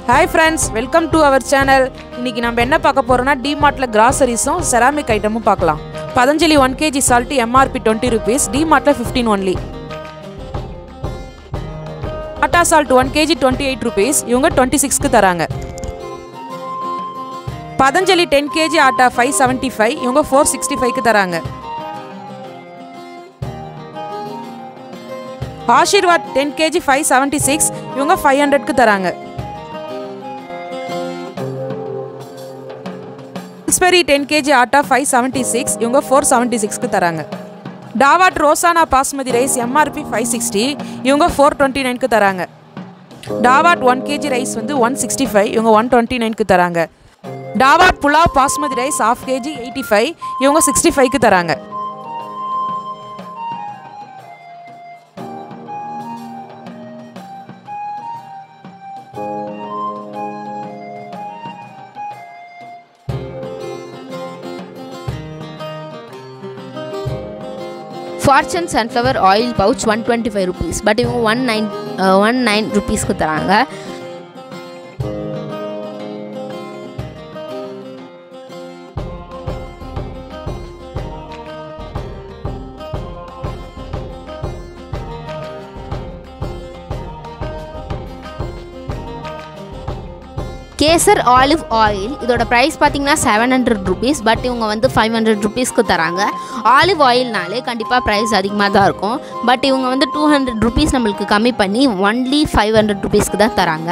hi friends welcome to our channel இன்னைக்கு நம்ம என்ன பார்க்க போறோம்னா டிமார்ட்டில் கிராசரிஸும் செராமிக் ஐட்டமும் பார்க்கலாம் Patanjali one KG salt MRP twenty rupees டிமார்ட்டில் fifteen only atta salt one KG twenty eight rupees இவங்க டுவெண்ட்டி சிக்ஸ்க்கு தராங்க Patanjali ten KG atta five seventy five இவங்க ஃபோர் சிக்ஸ்டி ஃபைவ்க்கு தராங்க Aashirvaad ten KG five seventy six இவங்க ஃபைவ் ஹண்ட்ரட்க்கு தராங்க Pillsbury ten KG atta five seventy six இவங்க ஃபோர் செவன்ட்டி சிக்ஸ்க்கு தராங்க Daawat Rozana basmati rice MRP five sixty இவங்க ஃபோர் டுவெண்ட்டி நைனுக்கு தராங்க டாவாட் ஒன் கேஜி ரைஸ் வந்து ஒன் சிக்ஸ்டி ஃபைவ் இவங்க ஒன் டுவெண்ட்டி நைனுக்கு தராங்க Daawat pulao basmati rice half KG eighty five இவங்க சிக்ஸ்டி ஃபைவ்க்கு தராங்க Fortune sunflower oil pouch one twenty five rupees but இவங்க ஒன் நைன் ஒன் நைன் ருபீஸ்க்கு தராங்க கேசர் ஆலிவ் ஆயில் இதோட ப்ரைஸ் பார்த்தீங்கன்னா செவன் ஹண்ட்ரட் ருபீஸ் பட் இவங்க வந்து ஃபைவ் ஹண்ட்ரட் ருபீஸ்க்கு தராங்க ஆலிவ் ஆயில்னாலே கண்டிப்பாக ப்ரைஸ் அதிகமாக தான் இருக்கும் பட் இவங்க வந்து டூ ஹண்ட்ரட் ருபீஸ் நம்மளுக்கு கம்மி பண்ணி ஒன்லி ஃபைவ் ஹண்ட்ரட் ருபீஸ்க்கு தான் தராங்க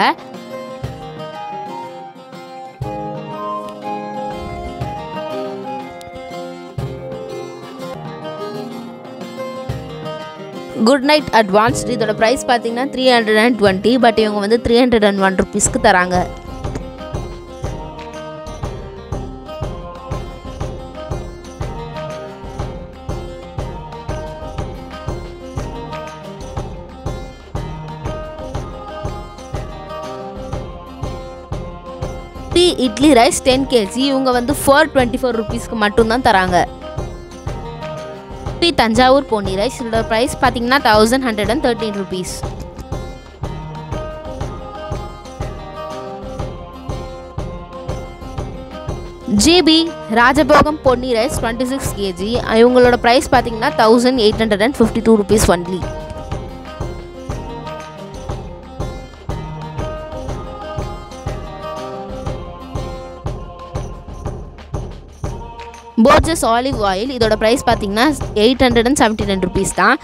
குட் நைட் அட்வான்ஸ்டு இதோட ப்ரைஸ் பார்த்தீங்கன்னா three hundred and twenty but இவங்க வந்து த்ரீ ஹண்ட்ரட் அண்ட் ஒன் ருபீஸ்க்கு தராங்க three idli rice ten KG இவங்க வந்து ஃபோர் டுவெண்ட்டி ஃபோர் ருபீஸ்க்கு மட்டும்தான் தராங்க த்ரீ தஞ்சாவூர் பொன்னி ரைஸ் இதோட ப்ரைஸ் பார்த்தீங்கன்னா thousand hundred and thirteen rupees GB Rajabhogam Ponni rice twenty six KG இவங்களோட ப்ரைஸ் பார்த்தீங்கன்னா thousand eight hundred and fifty two rupees only Borges olive oil இதோட ப்ரைஸ் பார்த்தீங்கன்னா eight hundred and seventy nine rupees தான்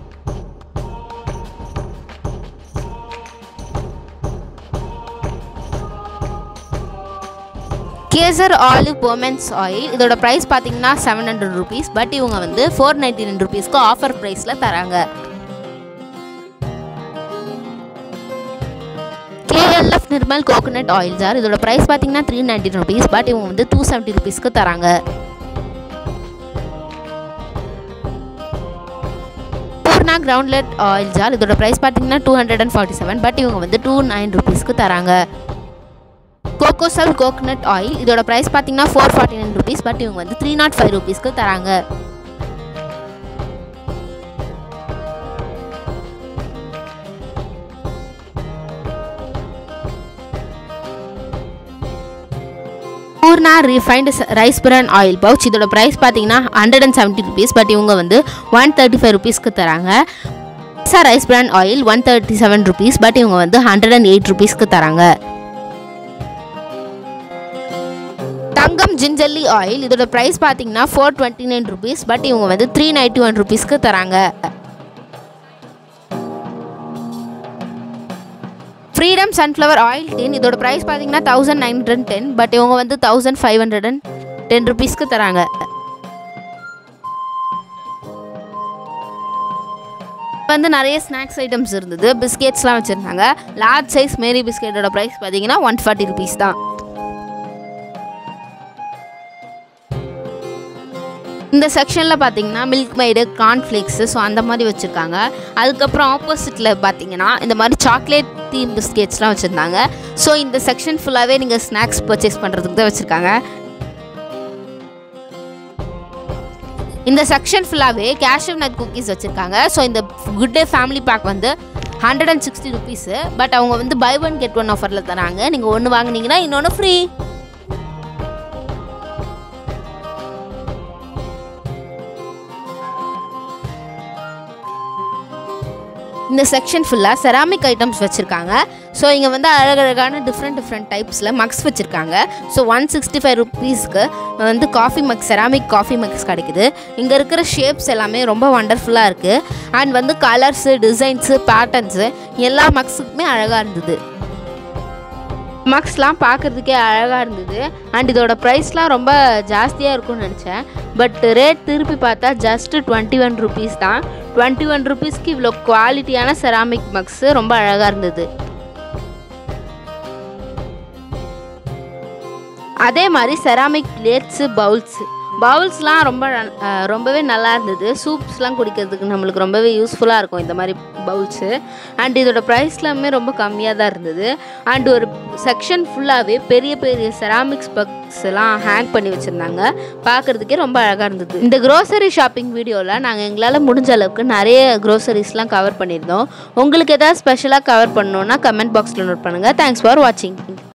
Kesar olive pomace oil இதோட price பார்த்தீங்கன்னா seven hundred rupees but இவங்க வந்து four ninety nine ருபீஸ்க்கு ஆஃபர் ப்ரைஸில் தராங்க KLF Nirmal coconut oil jar இதோட ப்ரைஸ் பார்த்தீங்கன்னா த்ரீ நைன்டி ருபீஸ் பட் இவங்க வந்து டூ செவன்ட்டி ருபீஸ்க்கு தராங்க பூர்ணா கிரவுண்ட்லெட் ஆயில் ஜார் இதோட ப்ரைஸ் பார்த்தீங்கன்னா two hundred and forty seven but இவங்க வந்து டூ நைன் ருபீஸ்க்கு தராங்க கோகோசல் கோகோனட் ஆயில் இதோட ப்ரைஸ் பார்த்தீங்கன்னா four forty nine rupees but இவங்க வந்து த்ரீ நாட் ஃபைவ் ருபீஸ்க்கு தராங்க Poorna refined rice bran oil pouch இதோட ப்ரைஸ் பார்த்தீங்கன்னா hundred and seventy rupees but இவங்க வந்து ஒன் தேர்ட்டி ஃபைவ் ருபீஸ்க்கு தராங்க பிசா rice bran oil one thirty seven rupees but இவங்க வந்து ஹண்ட்ரட் அண்ட் எயிட் ருபீஸ்க்கு தராங்க தங்கம் ஜிஞ்சல்லி ஆயில் இதோட ப்ரைஸ் பார்த்தீங்கன்னா four twenty nine rupees but இவங்க வந்து த்ரீ நைன்ட்டி ஒன் ருபீஸ்க்கு தராங்க ஃப்ரீடம் சன்ஃப்ளவர் ஆயில் டென் இதோட ப்ரைஸ் பார்த்தீங்கன்னா thousand nine hundred ten but இவங்க வந்து thousand five hundred and ten ருபீஸ்க்கு தராங்க வந்து நிறைய ஸ்நாக்ஸ் ஐட்டம்ஸ் இருந்தது பிஸ்கெட்ஸ்லாம் வச்சுருந்தாங்க லார்ஜ் சைஸ் மேரி பிஸ்கெட்டோட ப்ரைஸ் பார்த்தீங்கன்னா ஒன் ஃபார்ட்டி ருபீஸ் தான் இந்த செக்ஷனில் பார்த்தீங்கன்னா மில்க் மைடு கார்ன்ஃப்ளேக்ஸு ஸோ அந்த மாதிரி வச்சுருக்காங்க அதுக்கப்புறம் ஆப்போசிட்டில் பார்த்தீங்கன்னா இந்த மாதிரி சாக்லேட் தீம் பிஸ்கெட்ஸ்லாம் வச்சுருந்தாங்க ஸோ இந்த செக்ஷன் ஃபுல்லாகவே நீங்கள் ஸ்நாக்ஸ் பர்ச்சேஸ் பண்ணுறதுக்கு தான் வச்சுருக்காங்க இந்த செக்ஷன் ஃபுல்லாகவே கேஷ்யூ நட் குக்கீஸ் வச்சுருக்காங்க ஸோ இந்த குட் டே ஃபேமிலி பேக் வந்து hundred and sixty rupees but அவங்க வந்து பை ஒன் கெட் ஒன் ஆஃபரில் தராங்க நீங்கள் ஒன்று வாங்குனீங்கன்னா இன்னொன்று ஃப்ரீ இந்த செக்ஷன் ஃபுல்லாக செராமிக் ஐட்டம்ஸ் வச்சுருக்காங்க ஸோ இங்கே வந்து அழகழகான டிஃப்ரெண்ட் டிஃப்ரெண்ட் டைப்ஸில் மக்ஸ் வச்சுருக்காங்க ஸோ ஒன் சிக்ஸ்டி ஃபைவ் ருபீஸ்க்கு வந்து coffee mugs ceramic coffee mugs கிடைக்குது இங்கே இருக்கிற ஷேப்ஸ் எல்லாமே ரொம்ப வண்டர்ஃபுல்லாக இருக்குது அண்ட் வந்து கலர்ஸு டிசைன்ஸு பேட்டர்ன்ஸு எல்லா மக்ஸுக்குமே அழகாக இருந்தது மக்ஸ்லாம் பார்க்குறதுக்கே அழகாக இருந்தது அண்ட் இதோட ப்ரைஸ்லாம் ரொம்ப ஜாஸ்தியாக இருக்கும்னு நினச்சேன் பட் ரேட் திருப்பி பார்த்தா ஜஸ்ட்டு டுவெண்ட்டி ஒன் ருபீஸ் தான் டுவெண்ட்டி ஒன் ருபீஸ்க்கு இவ்வளோ குவாலிட்டியான செராமிக் மக்ஸு ரொம்ப அழகாக இருந்தது அதே மாதிரி செராமிக் பிளேட்ஸு பவுல்ஸு பவுல்ஸ்லாம் ரொம்ப நல்- அஹ் ரொம்பவே நல்லா இருந்தது சூப்ஸ்லாம் குடிக்கிறதுக்கு நம்மளுக்கு ரொம்பவே யூஸ்ஃபுல்லாக இருக்கும் இந்த மாதிரி பவுல்ஸு அண்ட் இதோட ப்ரைஸ்லாமே ரொம்ப கம்மியாக தான் இருந்தது அண்ட் ஒரு செக்ஷன் ஃபுல்லாகவே பெரிய பெரிய செராமிக்ஸ் பக்ஸ் எல்லாம் ஹேங் பண்ணி வச்சுருந்தாங்க பார்க்குறதுக்கே ரொம்ப அழகாக இருந்தது இந்த க்ரோசரி ஷாப்பிங் வீடியோவில் நாங்கள் எங்களால் முடிஞ்ச அளவுக்கு நிறைய க்ரோசரிஸ்லாம் கவர் பண்ணியிருந்தோம் உங்களுக்கு ஏதாவது ஸ்பெஷலாக கவர் பண்ணணுன்னா கமெண்ட் பாக்ஸில் நோட் பண்ணுங்கள் தேங்க்ஸ் ஃபார் வாட்சிங்